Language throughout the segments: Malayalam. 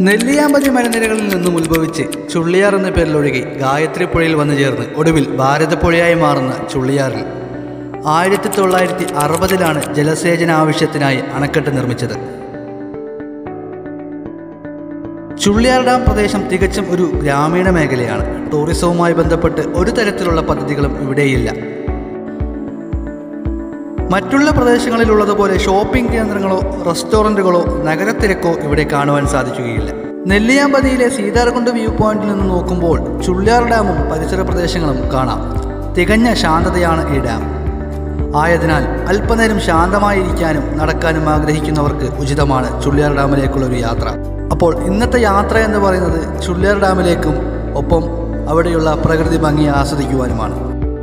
നെല്ലിയാമ്പതി മലനിരകളിൽ നിന്നും ഉത്ഭവിച്ച് ചുള്ളിയാർ എന്ന പേരിലൊഴുകി ഗായത്രി പുഴയിൽ വന്നു ചേർന്ന് ഒടുവിൽ ഭാരതപ്പുഴയായി മാറുന്ന ചുള്ളിയാറിൽ ആയിരത്തി തൊള്ളായിരത്തി അറുപതിലാണ് ജലസേചന ആവശ്യത്തിനായി അണക്കെട്ട് നിർമ്മിച്ചത് ചുള്ളിയാർ ഡാം പ്രദേശം തികച്ചും ഒരു ഗ്രാമീണ മേഖലയാണ് ടൂറിസവുമായി ബന്ധപ്പെട്ട് ഒരു തരത്തിലുള്ള പദ്ധതികളും ഇവിടെയില്ല മറ്റുള്ള പ്രദേശങ്ങളിലുള്ളതുപോലെ ഷോപ്പിംഗ് കേന്ദ്രങ്ങളോ റെസ്റ്റോറൻറ്റുകളോ നഗരത്തിരക്കോ ഇവിടെ കാണുവാൻ സാധിക്കുകയില്ല നെല്ലിയാമ്പതിയിലെ സീതാർകുണ്ട് വ്യൂ പോയിന്റിൽ നിന്ന് നോക്കുമ്പോൾ ചുള്ളിയാർ ഡാമും പരിസര പ്രദേശങ്ങളും കാണാം തികഞ്ഞ ശാന്തതയാണ് ഈ ഡാം ആയതിനാൽ അല്പനേരം ശാന്തമായിരിക്കാനും നടക്കാനും ആഗ്രഹിക്കുന്നവർക്ക് ഉചിതമാണ് ചുള്ളിയാർ ഡാമിലേക്കുള്ള ഒരു യാത്ര അപ്പോൾ ഇന്നത്തെ യാത്ര എന്ന് പറയുന്നത് ചുള്ളിയാർ ഡാമിലേക്കും ഒപ്പം അവിടെയുള്ള പ്രകൃതി ഭംഗി ആസ്വദിക്കുവാനുമാണ്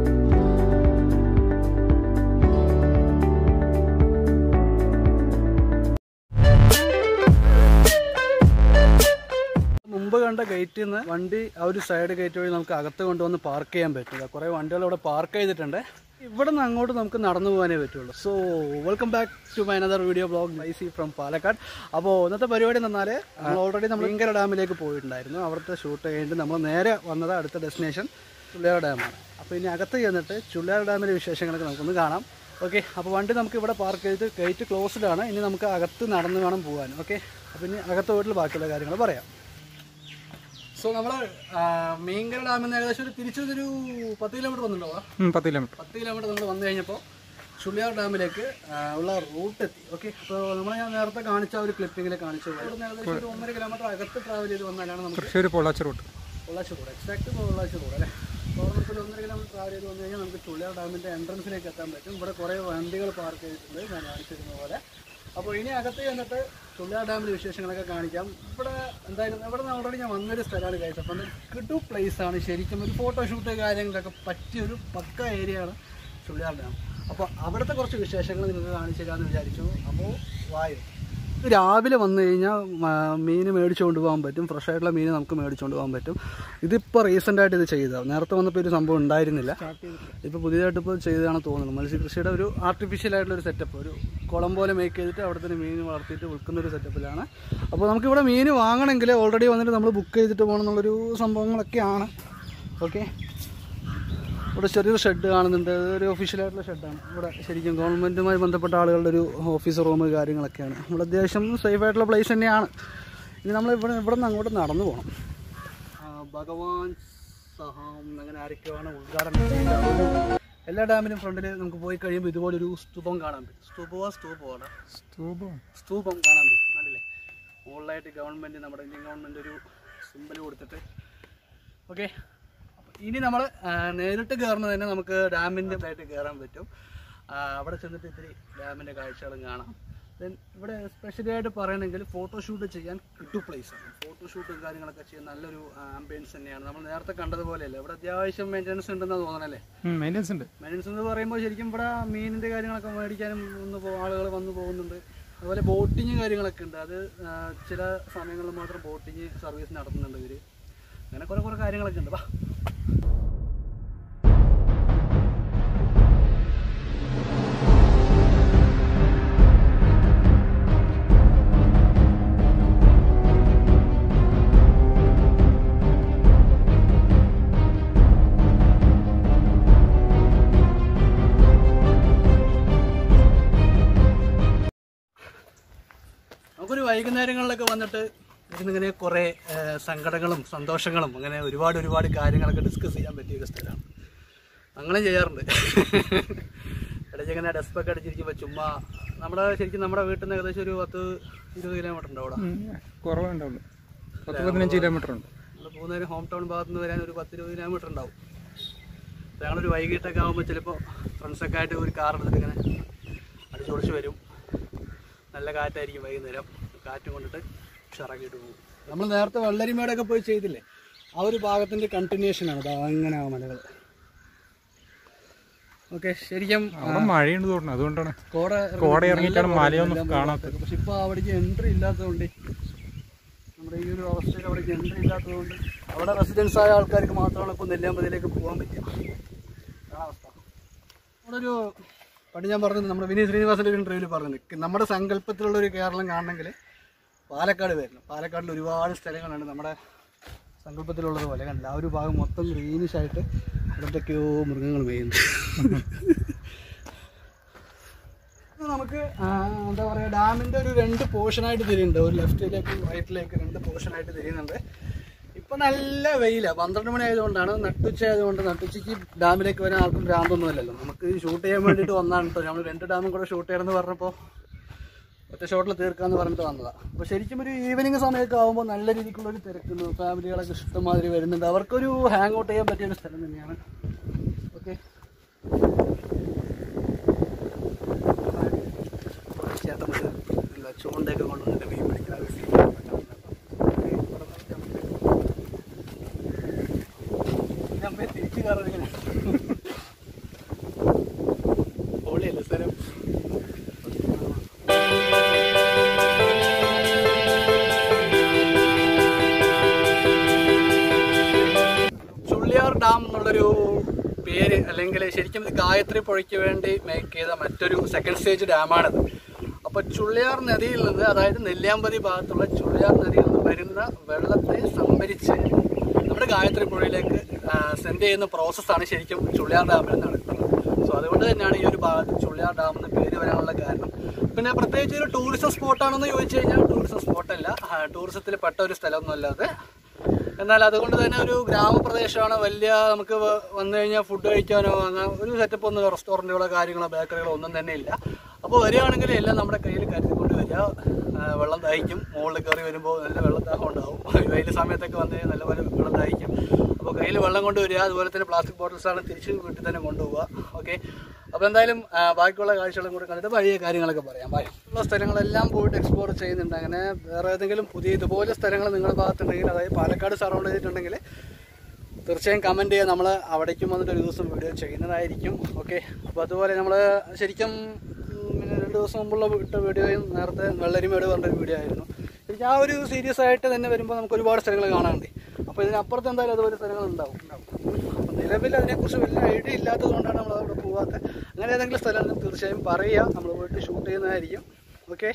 മുമ്പ് കണ്ട ഗേറ്റിൽ നിന്ന് വണ്ടി ആ ഒരു സൈഡ് ഗേറ്റ് വഴി നമുക്ക് അകത്ത് കൊണ്ടുവന്ന് പാർക്ക് ചെയ്യാൻ പറ്റില്ല കുറേ വണ്ടികൾ ഇവിടെ പാർക്ക് ചെയ്തിട്ടുണ്ട് ഇവിടെ നിന്ന് അങ്ങോട്ട് നമുക്ക് നടന്നു പോകാനേ പറ്റുള്ളൂ so welcome back to my another video blog മൈസി ഫ്രം പാലക്കാട് അപ്പോൾ ഇന്നത്തെ പരിപാടി എന്ന് പറഞ്ഞാൽ നമ്മൾ ഓൾറെഡി നമ്മൾ ഭയങ്കര ഡാമിലേക്ക് പോയിട്ടുണ്ടായിരുന്നു അവിടുത്തെ ഷൂട്ട് കഴിഞ്ഞിട്ട് നമ്മൾ നേരെ വന്നത് അടുത്ത ഡെസ്റ്റിനേഷൻ ചുള്ളിയാർ ഡാമാണ് അപ്പോൾ ഇനി അകത്ത് ചെന്നിട്ട് ചുള്ളിയാർ ഡാമിലെ വിശേഷങ്ങളൊക്കെ നമുക്കൊന്ന് കാണാം ഓക്കെ അപ്പോൾ വണ്ടി നമുക്ക് ഇവിടെ പാർക്ക് ചെയ്തിട്ട് ഗേറ്റ് ക്ലോസ്ഡ് ആണ് ഇനി നമുക്ക് അകത്ത് നടന്ന് വേണം പോകാൻ ഓക്കെ അപ്പോൾ ഇനി അകത്ത് വീട്ടിൽ ബാക്കിയുള്ള കാര്യങ്ങൾ പറയാം സോ നമ്മൾ മീങ്കര ഡാമിൽ നിന്ന് ഏകദേശം ഒരു തിരിച്ചൊരു പത്ത് കിലോമീറ്റർ വന്നിട്ടുണ്ടോ ഉം, പത്ത് കിലോമീറ്റർ പത്ത് കിലോമീറ്റർ നമ്മൾ വന്നു കഴിഞ്ഞപ്പോൾ ചുള്ളിയാർ ഡാമിലേക്ക് ആ, ഉള്ള റൂട്ട് എത്തി ഓക്കെ അപ്പോൾ നമ്മൾ ഞാൻ നേരത്തെ കാണിച്ച ആ ഒരു ക്ലിപ്പിങ്ങിൽ കാണിച്ചു പോയി. ഇവിടുന്ന് ഏകദേശം ഒരു ഒന്നര കിലോമീറ്റർ അകത്ത് ട്രാവൽ ചെയ്ത് വന്നാലാണ് നമുക്ക് Thrissur Pollachi route Pollachi road exact Pollachi road അല്ലേ അപ്പോൾ നമുക്ക് ഒരു ഒന്നര കിലോമീറ്റർ ട്രാവൽ ചെയ്ത് വന്നു കഴിഞ്ഞാൽ നമുക്ക് ചുള്ളിയാർ ഡാമിൻ്റെ എൻട്രൻസിലേക്ക് എത്താൻ പറ്റും ഇവിടെ കുറേ വണ്ടികൾ പാർക്ക് ചെയ്തിട്ടുണ്ട് ഞാൻ കാണിച്ചിരുന്ന പോലെ അപ്പോൾ ഇനി അകത്ത് ചെന്നിട്ട് ചുള്ളിയാർ ഡാമിലെ വിശേഷങ്ങളൊക്കെ കാണിക്കാം ഇവിടെ എന്തായാലും ഇവിടെ നിന്ന് ഓൾറെഡി ഞാൻ വന്നൊരു സ്ഥലമാണ് കഴിച്ചത് അപ്പം കിട്ടു പ്ലേസ് ആണ് ശരിക്കും ഒരു ഫോട്ടോഷൂട്ട് കാര്യങ്ങളൊക്കെ പറ്റിയൊരു പക്ക ഏരിയ ആണ് ചുള്ളിയാർ ഡാം അപ്പോൾ അവിടുത്തെ കുറച്ച് വിശേഷങ്ങൾ നിങ്ങൾക്ക് കാണിച്ചു തരാമെന്ന് വിചാരിച്ചു അപ്പോൾ വായു രാവിലെ വന്നു കഴിഞ്ഞാൽ മീൻ മേടിച്ചുകൊണ്ട് പോകാൻ പറ്റും ഫ്രഷ് ആയിട്ടുള്ള മീൻ നമുക്ക് മേടിച്ചുകൊണ്ട് പോകാൻ പറ്റും ഇതിപ്പോൾ റീസെൻ്റ് ആയിട്ട് ഇത് ചെയ്തതാണ് നേരത്തെ വന്നപ്പോൾ ഒരു സംഭവം ഉണ്ടായിരുന്നില്ല ഇപ്പോൾ പുതിയതായിട്ട് ഇപ്പോൾ ചെയ്തതാണ് തോന്നുന്നത് മത്സ്യകൃഷിയുടെ ഒരു ആർട്ടിഫിഷ്യൽ ആയിട്ടുള്ള ഒരു സെറ്റപ്പ് ഒരു കുളം പോലെ മേക്ക് ചെയ്തിട്ട് അവിടെ തന്നെ മീൻ വളർത്തിയിട്ട് വിൽക്കുന്ന ഒരു സെറ്റപ്പിലാണ് അപ്പോൾ നമുക്കിവിടെ മീൻ വാങ്ങണമെങ്കിൽ ഓൾറെഡി വന്നിട്ട് നമ്മൾ ബുക്ക് ചെയ്തിട്ട് പോകണം എന്നുള്ളൊരു സംഭവങ്ങളൊക്കെയാണ് ഓക്കെ ഇവിടെ ചെറിയൊരു ഷെഡ് കാണുന്നുണ്ട് ഒരു ഒഫീഷ്യലായിട്ടുള്ള ഷെഡാണ് ഇവിടെ ശരിക്കും ഗവൺമെൻറ്റുമായി ബന്ധപ്പെട്ട ആളുകളുടെ ഒരു ഓഫീസ് റൂം കാര്യങ്ങളൊക്കെയാണ് ഇവിടെ അത്യാവശ്യം സേഫ് ആയിട്ടുള്ള പ്ലേസ് തന്നെയാണ് ഇനി നമ്മൾ ഇവിടെ ഇവിടെ നിന്ന് അങ്ങോട്ട് നടന്നു പോകണം ആ, ഭഗവാൻ സഹാം അങ്ങനെ ആരൊക്കെയാണ് ഉദ്ഘാടനം ചെയ്ത ഒരു എല്ലാ ഡാമിനും ഫ്രണ്ടിൽ നമുക്ക് പോയി കഴിയുമ്പോൾ ഇതുപോലൊരു സ്തൂപം കാണാൻ പറ്റും സ്തൂപമോ സ്തൂപമാണ് സ്തൂപം സ്തൂപം കാണാൻ പറ്റും കണ്ടില്ലേ മുകളിലായിട്ട് ഗവൺമെൻറ് നമ്മുടെ ഇന്ത്യൻ ഗവൺമെൻറ് ഒരു സിമ്പൽ കൊടുത്തിട്ട് ഓക്കെ ഇനി നമ്മൾ നേരിട്ട് കയറുന്നത് തന്നെ നമുക്ക് ഡാമിൻ്റെ ആയിട്ട് കയറാൻ പറ്റും ആ, അവിടെ ചെന്നിട്ട് ഇത്തിരി ഡാമിൻ്റെ കാഴ്ചകളും കാണാം ദെൻ ഇവിടെ സ്പെഷ്യലി ആയിട്ട് പറയണമെങ്കിൽ ഫോട്ടോഷൂട്ട് ചെയ്യാൻ കിട്ടു പ്ലേസ് ആണ് ഫോട്ടോഷൂട്ടും കാര്യങ്ങളൊക്കെ ചെയ്യാൻ നല്ലൊരു ആംബിയൻസ് തന്നെയാണ് നമ്മൾ നേരത്തെ കണ്ടതുപോലെയല്ല ഇവിടെ അത്യാവശ്യം മെയിൻ്റനൻസ് ഉണ്ടെന്ന് തോന്നണല്ലേ മെയിൻ്റെനൻസ് ഉണ്ട് മെയിൻ്റനൻസ് എന്ന് പറയുമ്പോൾ ശരിക്കും ഇവിടെ മീനിൻ്റെ കാര്യങ്ങളൊക്കെ മേടിക്കാനും ഒന്ന് പോ ആളുകൾ വന്ന് പോകുന്നുണ്ട് അതുപോലെ ബോട്ടിങ് കാര്യങ്ങളൊക്കെ ഉണ്ട് അത് ആ, ചില സമയങ്ങളിൽ മാത്രം ബോട്ടിങ് സർവീസ് നടത്തുന്നുണ്ട് ഇവർ അങ്ങനെ കുറേ കുറേ കാര്യങ്ങളൊക്കെ ഉണ്ട് വാ നമുക്കൊരു വൈകുന്നേരങ്ങളിലൊക്കെ വന്നിട്ട് ഇരുന്നിങ്ങനെ കുറേ ആ, സങ്കടങ്ങളും സന്തോഷങ്ങളും അങ്ങനെ ഒരുപാട് ഒരുപാട് കാര്യങ്ങളൊക്കെ ഡിസ്കസ് ചെയ്യാൻ പറ്റിയ ഒരു സ്ഥലമാണ് അങ്ങനെ ചെയ്യാറുണ്ട് ഇടയ്ക്ക് ഇങ്ങനെ ഡെസ്കൊക്കെ അടിച്ചിരിക്കുമ്പോൾ ചുമ്മാ നമ്മുടെ ശരിക്കും നമ്മുടെ വീട്ടിൽ നിന്ന് ഏകദേശം ഒരു പത്ത് ഇരുപത് കിലോമീറ്റർ ഉണ്ട് അവിടെ കുറവേ ഉണ്ടാവുള്ളൂ പത്ത് പതിനഞ്ച് കിലോമീറ്റർ ഉണ്ട് നമ്മൾ പോകുന്നതിന് ഹോം ടൗൺ ഭാഗത്ത് നിന്ന് വരാൻ ഒരു പത്ത് ഇരുപത് കിലോമീറ്റർ ഉണ്ടാവും അപ്പോൾ ഞങ്ങളൊരു വൈകിട്ടൊക്കെ ആകുമ്പോൾ ചിലപ്പോൾ ഫ്രണ്ട്സൊക്കെ ആയിട്ട് ഒരു കാർ എടുത്തിട്ട് ഇങ്ങനെ അടിച്ചു പൊളിച്ച് വരും നല്ല കാറ്റായിരിക്കും വൈകുന്നേരം കാറ്റ് കൊണ്ടിട്ട് ഉഷാറാക്കിയിട്ട് പോകും നമ്മൾ നേരത്തെ വെള്ളരിമേടൊക്കെ പോയി ചെയ്തില്ലേ ആ ഒരു ഭാഗത്തിൻ്റെ കണ്ടിന്യൂഷനാണ് അത് അങ്ങനെ ആ മലകൾ ഓക്കെ ശരിക്കും അവിടെ മഴയുണ്ട് തോന്നുന്നു അതുകൊണ്ടാണ് കോട കോട ഇറങ്ങിയിട്ടാണ് മലയൊന്നും കാണാത്തത് പക്ഷെ ഇപ്പോൾ അവിടേക്ക് എൻട്രി ഇല്ലാത്തതുകൊണ്ട് നമ്മുടെ ഈ ഒരു അവസ്ഥയിൽ അവിടേക്ക് എൻട്രി ഇല്ലാത്തതുകൊണ്ട് അവിടെ റെസിഡൻസ് ആയ ആൾക്കാർക്ക് മാത്രമാണ് ഇപ്പോൾ നെല്ലിയാമ്പതിയിലേക്ക് പോകാൻ പറ്റുക അതാണ് അവസ്ഥ അവിടെ ഒരു പണ്ട് ഞാൻ പറഞ്ഞത് നമ്മുടെ വിനീത് ശ്രീനിവാസൻ്റെ ഒരു ഇൻ്റർവ്യൂവിൽ പറഞ്ഞത് നമ്മുടെ സങ്കല്പത്തിലുള്ള ഒരു കേരളം കാണണമെങ്കിൽ പാലക്കാട് വരുന്നത് പാലക്കാടിൽ ഒരുപാട് സ്ഥലങ്ങളുണ്ട് നമ്മുടെ സങ്കല്പത്തിലുള്ളത് പോലെ കണ്ടില്ല ആ ഒരു ഭാഗം മൊത്തം ഗ്രീനിഷ് ആയിട്ട് എന്തൊക്കെയോ മൃഗങ്ങൾ മേയുന്നു ഇത് നമുക്ക് ആ, എന്താ പറയുക ഡാമിൻ്റെ ഒരു രണ്ട് പോർഷനായിട്ട് തിരിയുന്നുണ്ട് ഒരു ലെഫ്റ്റിലേക്കും റൈറ്റിലേക്ക് രണ്ട് പോർഷനായിട്ട് തിരിയുന്നുണ്ട് ഇപ്പൊ നല്ല വെയിലാണ് പന്ത്രണ്ട് മണി ആയതുകൊണ്ടാണ് നട്ടുച്ച ആയതുകൊണ്ട് നട്ടുച്ചയ്ക്ക് ഡാമിലേക്ക് വരാൻ ആർക്കും ഭ്രാന്തൊന്നുമല്ലല്ലോ നമുക്ക് ഷൂട്ട് ചെയ്യാൻ വേണ്ടിയിട്ട് വന്നതാണ് കേട്ടോ നമ്മൾ രണ്ട് ഡാമും കൂടെ ഷൂട്ട് ചെയ്യണമെന്ന് പറഞ്ഞപ്പോൾ ഒറ്റ ഷോട്ടിൽ തീർക്കാന്ന് പറഞ്ഞിട്ട് വന്നതാണ് അപ്പോൾ ശരിക്കും ഒരു ഈവനിങ് സമയമൊക്കെ ആകുമ്പോൾ നല്ല രീതിക്കുള്ള ഒരു തിരക്കുന്നു ഫാമിലികളൊക്കെ ഇഷ്ടംമാതിരി വരുന്നുണ്ട് അവർക്കൊരു ഹാങ് ഔട്ട് ചെയ്യാൻ പറ്റിയ ഒരു സ്ഥലം തന്നെയാണ് ഓക്കെ ചേട്ടൻ എന്താ ചൂണ്ടയൊക്കെ കൊണ്ടുവന്നിട്ട് മീൻ പിടിക്കുന്ന ഒരു scene ആണ് ഓക്കേ, ഇവിടെ നോക്കി നമുക്ക് നമ്മെ തിരിച്ചു കയറിങ്ങനെ പൊളിയല്ലേ സ്ഥലം ചുള്ളിയാർ ഡാം എന്നുള്ളൊരു പേര് അല്ലെങ്കിൽ ശരിക്കും ഇത് ഗായത്രി പുഴയ്ക്ക് വേണ്ടി മേക്ക് ചെയ്ത മറ്റൊരു സെക്കൻഡ് സ്റ്റേജ് ഡാമാണിത് അപ്പോൾ ചുള്ളിയാർ നദിയിൽ നിന്ന് അതായത് നെല്ലിയാമ്പതി ഭാഗത്തുള്ള ചുള്ളിയാർ നദിയിൽ നിന്ന് വരുന്ന വെള്ളത്തെ സംഭരിച്ച് നമ്മുടെ ഗായത്രി പുഴയിലേക്ക് സെൻഡ് ചെയ്യുന്ന പ്രോസസ്സാണ് ശരിക്കും ചുള്ളിയാർ ഡാമിൽ നടക്കുന്നത് സോ അതുകൊണ്ട് തന്നെയാണ് ഈ ഒരു ഭാഗത്ത് ചുള്ളിയാർ ഡാം എന്ന് പേര് വരാനുള്ള കാരണം പിന്നെ പ്രത്യേകിച്ച് ഒരു ടൂറിസം സ്പോട്ടാണെന്ന് ചോദിച്ചു കഴിഞ്ഞാൽ ടൂറിസം സ്പോട്ടല്ല ടൂറിസത്തിൽ പെട്ട ഒരു സ്ഥലമൊന്നുമല്ല അത് എന്നാൽ അതുകൊണ്ട് തന്നെ ഒരു ഗ്രാമപ്രദേശമാണ് വലിയ നമുക്ക് വ- വന്നു കഴിഞ്ഞാൽ ഫുഡ് കഴിക്കാനോ അങ്ങനെ ഒരു സെറ്റപ്പ് ഒന്നും റെസ്റ്റോറൻറ്റുകളോ കാര്യങ്ങളോ ബേക്കറികളോ ഒന്നും തന്നെ ഇല്ല അപ്പോൾ വരികയാണെങ്കിൽ എല്ലാം നമ്മുടെ കയ്യിൽ കരുതിക്കൊണ്ട് വരിക ആ, വെള്ളം ദാഹിക്കും മുകളിൽ കയറി വരുമ്പോൾ നല്ല വെള്ളം ദാഹം ഉണ്ടാവും വെയിൽ സമയത്തൊക്കെ വന്നു കഴിഞ്ഞാൽ നല്ലപോലെ വെള്ളം ദാഹിക്കും അപ്പോൾ കയ്യിൽ വെള്ളം കൊണ്ടുവരിക അതുപോലെ തന്നെ പ്ലാസ്റ്റിക് ബോട്ടിൽസാണ് തിരിച്ച് വീട്ടിൽ തന്നെ കൊണ്ടുപോവുക ഓക്കെ അപ്പോൾ എന്തായാലും ആ, ബാക്കിയുള്ള കാഴ്ചകളും കൂടെ കണ്ടിട്ട് വഴിയ കാര്യങ്ങളൊക്കെ പറയാം ബായ് ഉള്ള സ്ഥലങ്ങളെല്ലാം പോയിട്ട് എക്സ്പ്ലോർ ചെയ്യുന്നുണ്ട് അങ്ങനെ വേറെ ഏതെങ്കിലും പുതിയ ഇതുപോലെ സ്ഥലങ്ങൾ നിങ്ങളുടെ ഭാഗത്തുണ്ടെങ്കിൽ അതായത് പാലക്കാട് സറൗണ്ട് ചെയ്തിട്ടുണ്ടെങ്കിൽ തീർച്ചയായും കമൻറ്റ് ചെയ്യുക നമ്മൾ അവിടേക്കും വന്നിട്ട് ഒരു ദിവസം വീഡിയോ ചെയ്യുന്നതായിരിക്കും ഓക്കെ അപ്പോൾ അതുപോലെ നമ്മൾ ശരിക്കും ഉം, പിന്നെ രണ്ട് ദിവസം മുമ്പുള്ള ഇട്ട വീഡിയോയും നേരത്തെ വെള്ളരിമേട് പറഞ്ഞ വീഡിയോ ആയിരുന്നു ശരിക്കും ആ ഒരു സീരിയസ് ആയിട്ട് തന്നെ വരുമ്പോൾ നമുക്ക് ഒരുപാട് സ്ഥലങ്ങൾ കാണാനുണ്ട് അപ്പോൾ ഇതിനപ്പുറത്ത് എന്തായാലും അതുപോലെ സ്ഥലങ്ങൾ ഉണ്ടാവും അപ്പോൾ നിലവിൽ അതിനെക്കുറിച്ച് വലിയ ഐഡിയ ഇല്ലാത്തത് കൊണ്ടാണ് നമ്മൾ അവിടെ പോകാത്തത് അങ്ങനെ ഏതെങ്കിലും സ്ഥലം ഉണ്ടെങ്കിൽ തീർച്ചയായും പറയുക നമ്മൾ പോയിട്ട് ഷൂട്ട് ചെയ്യുന്നതായിരിക്കും ഓക്കെ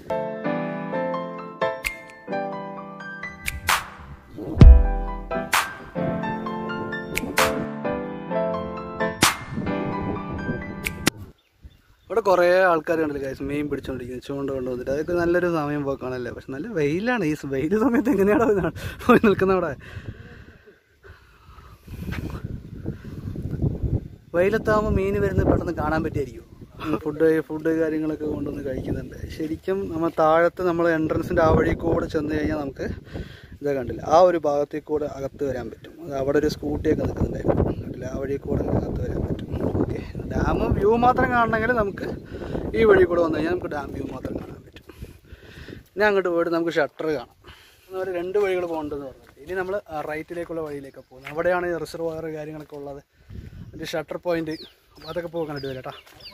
ഇവിടെ കുറേ ആൾക്കാർ കണ്ടില്ല കാശ് മീൻ പിടിച്ചോണ്ടിരിക്കുന്നത് ചൂണ്ട കൊണ്ടുവന്നിട്ട് അതൊക്കെ നല്ലൊരു സമയം പോക്കാണല്ലേ പക്ഷെ നല്ല വെയിലാണ് ഈ വെയിൽ സമയത്ത് എങ്ങനെയാണോ ഇത് പോയി നിൽക്കുന്ന അവിടെ വെയിലത്താകുമ്പോൾ മീൻ വരുന്നത് പെട്ടെന്ന് കാണാൻ പറ്റിയായിരിക്കും ഫുഡ് ഫുഡ് കാര്യങ്ങളൊക്കെ കൊണ്ടുവന്ന് കഴിക്കുന്നുണ്ട് ശരിക്കും നമ്മൾ താഴത്ത് നമ്മൾ എൻട്രൻസിൻ്റെ ആ വഴി കൂടെ ചെന്ന് കഴിഞ്ഞാൽ നമുക്ക് ഇതാ കണ്ടില്ല ആ ഒരു ഭാഗത്തേക്ക് കൂടെ അകത്ത് വരാൻ പറ്റും അത് അവിടെ ഒരു സ്കൂട്ടിയൊക്കെ നിൽക്കുന്നുണ്ടായിരുന്നു കണ്ടില്ല ആ വഴി കൂടെ അകത്ത് വരാൻ പറ്റും ഓക്കെ ഡാം വ്യൂ മാത്രം കാണണമെങ്കിൽ നമുക്ക് ഈ വഴി കൂടെ വന്നു കഴിഞ്ഞാൽ നമുക്ക് ഡാം വ്യൂ മാത്രം കാണാൻ പറ്റും ഇനി അങ്ങോട്ട് പോയിട്ട് നമുക്ക് ഷട്ടർ കാണാം അങ്ങനെ ഒരു രണ്ട് വഴികൾ പോകേണ്ടതെന്ന് പറഞ്ഞത് ഇനി നമ്മൾ റൈറ്റിലേക്കുള്ള വഴിയിലേക്കാണ് പോകുന്നത് അവിടെയാണ് റിസർവയർ കാര്യങ്ങളൊക്കെ ഉള്ളത് അതിൻ്റെ ഷട്ടർ പോയിന്റ് അപ്പോൾ അതൊക്കെ പോകാൻ കണ്ടിട്ട് വരാം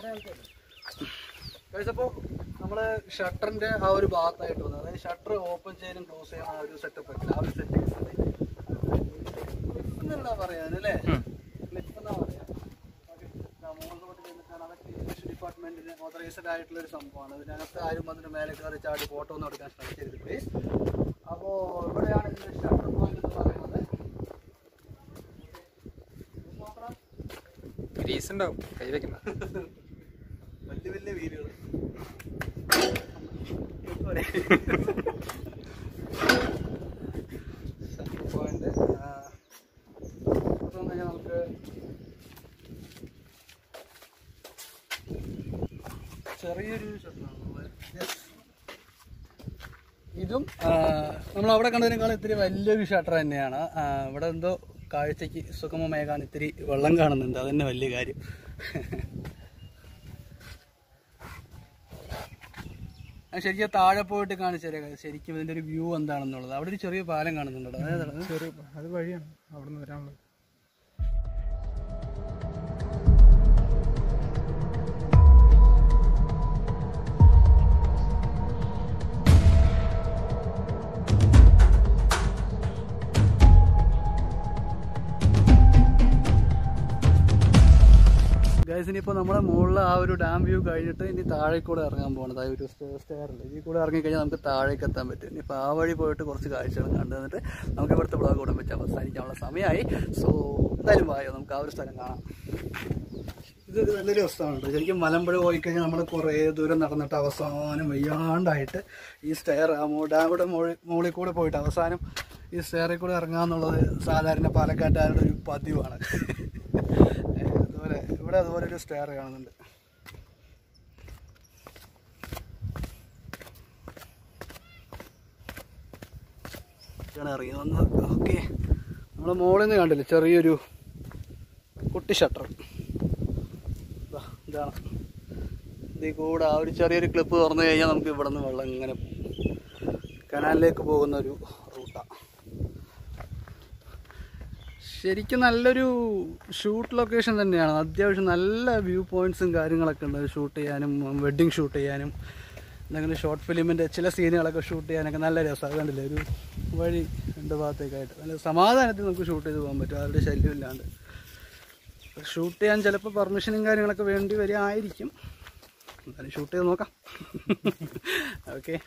കേട്ടോ അപ്പോൾ നമ്മൾ ഷട്ടറിൻ്റെ ആ ഒരു ഭാഗത്തായിട്ട് വന്നത് അതായത് ഷട്ടർ ഓപ്പൺ ചെയ്യാനും ക്ലോസ് ചെയ്യാനും ആ ഒരു സെറ്റപ്പ് ഒക്കെ ആ ഒരു സെറ്റിങ്സ് എന്നാ പറയാനല്ലേ ക്ലിപ്പ് എന്നാ പറയാ ഡിപ്പാർട്ട്മെന്റിന് ഓതറൈസ്ഡ് ആയിട്ടുള്ള ഒരു സംഭവമാണ് ഇതിനകത്ത് ആരും അതിന് മേലെ കയറി ചാടി ഫോട്ടോ ഒന്നും എടുക്കാൻ ശ്രമിക്കരുത് പ്ലീസ് അപ്പോൾ ഇവിടെയാണ് ഇതിന്റെ ഷട്ടർ പോയിന്റ് എന്ന് പറയുന്നത് നോക്കണം ഗ്രീസ് ഉണ്ടാവും കൈ വെക്കണ്ട വലിയ വലിയ വീലുകൾ പോയിന്റ് നമുക്ക് ചെറിയൊരു ഇതും നമ്മൾ അവിടെ കണ്ടതിനേക്കാൾ ഇത്തിരി വലിയൊരു ഷട്ടർ തന്നെയാണ് ആ, ഇവിടെ എന്തോ കാഴ്ചക്ക് സുഗമമേകാൻ ഇത്തിരി വെള്ളം കാണുന്നുണ്ട് അത് തന്നെ വലിയ കാര്യം ഞാൻ ശരിക്കും താഴെ പോയിട്ട് കാണിച്ചു തരാം ശരിക്കും ഇതിന്റെ ഒരു വ്യൂ എന്താണെന്നുള്ളത് അവിടെ ഒരു ചെറിയ പാലം കാണുന്നുണ്ടോ അതായത് ചെറിയ അത് വഴിയാണ് അവിടെ നിന്ന് വരാനുള്ളത് ഗൈസ് ഇനിയിപ്പോൾ നമ്മുടെ മുകളിൽ ആ ഒരു ഡാം വ്യൂ കഴിഞ്ഞിട്ട് ഇനി താഴെ കൂടെ ഇറങ്ങാൻ പോകുന്നത് ആ ഒരു സ്റ്റെയറിൽ ഇതിൽ കൂടെ ഇറങ്ങിക്കഴിഞ്ഞാൽ നമുക്ക് താഴേക്ക് എത്താൻ പറ്റും ഇനിയിപ്പോൾ ആ വഴി പോയിട്ട് കുറച്ച് കാഴ്ചകൾ കണ്ടു നിന്നിട്ട് നമുക്ക് ഇവിടുത്തെ വ്ളോഗ് കൂടെ വെച്ച് അവസാനിക്കാനുള്ള സമയമായി സോ എന്തായാലും വായോ നമുക്ക് ആ ഒരു സ്ഥലം കാണാം ഇതൊരു നല്ലൊരു അവസ്ഥയാണ് ശരിക്കും മലമ്പുഴ പോയി കഴിഞ്ഞാൽ നമ്മൾ കുറേ ദൂരം നടന്നിട്ട് അവസാനം വയ്യാണ്ടായിട്ട് ഈ സ്റ്റെയർ ആ മോ ഡാമിയുടെ മുകളിൽ മുകളിൽ കൂടെ പോയിട്ട് അവസാനം ഈ സ്റ്റെയറിൽ കൂടെ ഇറങ്ങുക എന്നുള്ളത് സാധാരണ പാലക്കാട്ടുകാരുടെ ഒരു പതിവാണ് ഏ, അതുപോലെ ഇവിടെ അതുപോലെ ഒരു സ്റ്റെയർ കാണുന്നുണ്ട് ഇതാണ് ഇറങ്ങി വന്നത് ഓക്കെ നമ്മൾ മുകളിൽ നിന്ന് കണ്ടില്ലേ ചെറിയൊരു കുട്ടി ഷട്ടർ ഇതാണ് ഇതിൽ കൂടെ ആ ഒരു ചെറിയൊരു ക്ലിപ്പ് തുറന്നു കഴിഞ്ഞാൽ നമുക്ക് ഇവിടെ നിന്ന് വെള്ളം ഇങ്ങനെ കനാലിലേക്ക് പോകുന്ന ഒരു റൂട്ടാണ് ശരിക്കും നല്ലൊരു ഷൂട്ട് ലൊക്കേഷൻ തന്നെയാണ് അത്യാവശ്യം നല്ല വ്യൂ പോയിന്റ്സും കാര്യങ്ങളൊക്കെ ഉണ്ട് ഷൂട്ട് ചെയ്യാനും വെഡ്ഡിങ് ഷൂട്ട് ചെയ്യാനും എന്തെങ്കിലും ഷോർട്ട് ഫിലിമിൻ്റെ ചില സീനുകളൊക്കെ ഷൂട്ട് ചെയ്യാനൊക്കെ നല്ല രസമാണ് കണ്ടില്ലേ ഒരു വഴി രണ്ട് ഭാഗത്തേക്കായിട്ട് നല്ല സമാധാനത്തിൽ നമുക്ക് ഷൂട്ട് ചെയ്ത് പോകാൻ പറ്റും ആരുടെ ശല്യമില്ലാണ്ട് ഷൂട്ട് ചെയ്യാൻ ചിലപ്പോൾ പെർമിഷനും കാര്യങ്ങളൊക്കെ വേണ്ടി വരികയായിരിക്കും എന്തായാലും ഷൂട്ട് ചെയ്ത് നോക്കാം ഓക്കെ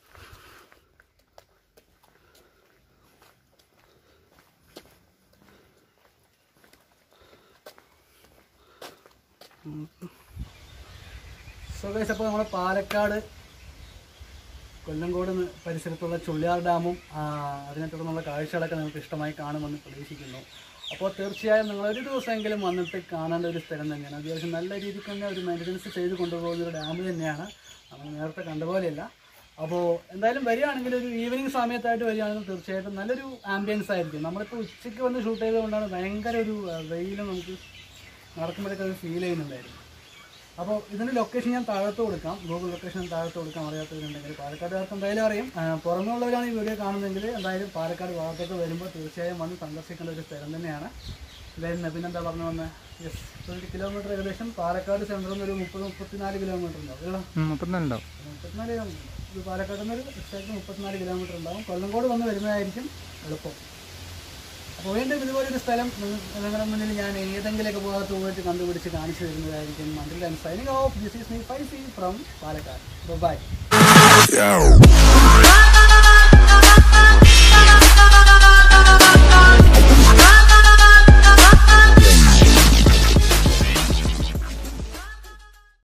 സോ ഗൈസ് അപ്പോൾ നമ്മുടെ പാലക്കാട് കൊല്ലങ്കോട് ന്ന് പരിസരത്തുള്ള ചുള്ളിയാർ ഡാമും ആ, അതിനെ തുടർന്നുള്ള കാഴ്ചകളൊക്കെ നിങ്ങൾക്ക് ഇഷ്ടമായി കാണുമെന്ന് പ്രതീക്ഷിക്കുന്നു അപ്പോൾ തീർച്ചയായും നിങ്ങൾ ഒരു ദിവസമെങ്കിലും വന്നിട്ട് കാണേണ്ട ഒരു സ്ഥലം തന്നെയാണ് അത്യാവശ്യം നല്ല രീതിക്ക് തന്നെ ഒരു മെയിൻ്റനൻസ് ചെയ്ത് കൊണ്ടുപോകുന്ന ഒരു ഡാം തന്നെയാണ് നമ്മൾ നേരത്തെ കണ്ട പോലെയല്ല അപ്പോൾ എന്തായാലും വരികയാണെങ്കിൽ ഒരു ഈവനിങ് സമയത്തായിട്ട് വരികയാണെങ്കിൽ തീർച്ചയായിട്ടും നല്ലൊരു ആംബിയൻസ് ആയിരിക്കും നമ്മളിപ്പോൾ ഉച്ചയ്ക്ക് വന്ന് ഷൂട്ട് ചെയ്തുകൊണ്ടാണ് ഭയങ്കര ഒരു ആ, വെയിലും നമുക്ക് നടക്കുമ്പോഴൊക്കെ ഒരു ഫീൽ ചെയ്യുന്നുണ്ടായിരുന്നു അപ്പോൾ ഇതിൻ്റെ ലൊക്കേഷൻ ഞാൻ താഴത്ത് കൊടുക്കാം ഗൂഗിൾ ലൊക്കേഷൻ ഞാൻ താഴത്ത് കൊടുക്കാം അറിയാത്തവരുണ്ടെങ്കിൽ പാലക്കാട്ടുകാർക്ക് എന്തായാലും അറിയാം ആ, പുറമെയുള്ളവരാണ് ഈ വീഡിയോ കാണുന്നതെങ്കിൽ എന്തായാലും പാലക്കാട് ഭാഗത്തേക്ക് വരുമ്പോൾ തീർച്ചയായും വന്ന് സന്ദർശിക്കേണ്ട ഒരു സ്ഥലം തന്നെയാണ് വരുന്നത് പിന്നെന്താ പറഞ്ഞു വന്നത് യെസ് ട്വൻറ്റി കിലോമീറ്റർ ഏകദേശം പാലക്കാട് സെൻറ്ററിൽ നിന്ന് ഒരു മുപ്പത് മുപ്പത്തിനാല് കിലോമീറ്റർ ഉണ്ടാവും അല്ലേ മുപ്പത്തിനാലുണ്ടാവും മുപ്പത്തിനാല് കിലോമീറ്റർ ഇത് പാലക്കാട് നിന്ന് ഒരു എക്സാക്ട് മുപ്പത്തിനാല് കിലോമീറ്റർ ഉണ്ടാവും കൊല്ലങ്കോട് വന്ന് വരുന്നതായിരിക്കും എളുപ്പം അപ്പോൾ വീണ്ടും ഇതുപോലൊരു സ്ഥലം നിങ്ങ- നിങ്ങളുടെ മുന്നിൽ ഞാൻ ഏതെങ്കിലുമൊക്കെ ഭാഗത്ത് പോയിട്ട് കണ്ടുപിടിച്ച് കാണിച്ചു തരുന്നതായിരിക്കും മണ്ടിൽ and signing off this is me five C from Palakkad bye Yo.